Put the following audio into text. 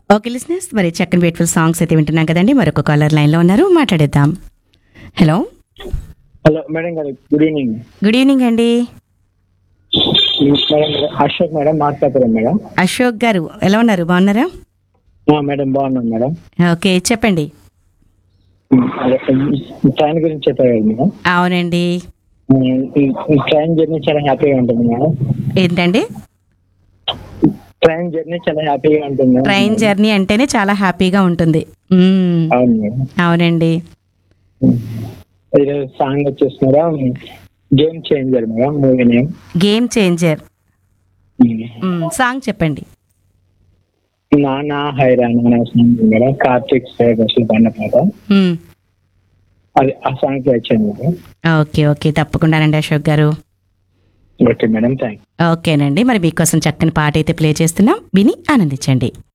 Okay listeners మరి చక్కని beautiful songs అయితే వింటున్నాం కదండి మరొక కాలర్ లైన్లో ఉన్నారు మాట్లాడేద్దాం హలో హలో మేడం గారు గుడ్ ఈవినింగ్ గుడ్ ఈవినింగ్ అండి మేడం అశోక్ మేడం మాట్లాడుతున్నాం మేడం అశోక్ గారు ఎలా ఉన్నారు బాగున్నారా ఆ, మేడం బాగున్నాం మేడం ఓకే చెప్పండి అదే, ఈ ట్రైన్ గురించి చెప్పారు కదా మేడం అవునండి ఈ- ఈ ట్రైన్ జర్నీ చాలా హ్యాపీగా ఉంటుంది మేడం ఏంటండి ట్రైన్ జర్నీ చాలా హ్యాపీగా ఉంటుంది మేడం. ట్రైన్ జర్నీ అంటేనే చాలా హ్యాపీగా ఉంటుంది మ్మ్. అవును మేడం అవునండి ఈరోజు సాంగ్ వచ్చేసి madam game changer madam movie name game changer మ్మ్. సాంగ్ చెప్పండి నానా హైరాన్ అనే సాంగ్ మేడం కార్తీక్ అసలు పడిన పాట మ్మ్. అది ఆ సాంగ్ ప్లే చేయండి మేడం ఓకే ఓకే తప్పకుండానండి అశోక్ గారు ఓకే మేడం థ్యాంక్ ఓకేనండి మరి మీకోసం చక్కని పాట అయితే ప్లే చేస్తున్నాం విని ఆనందించండి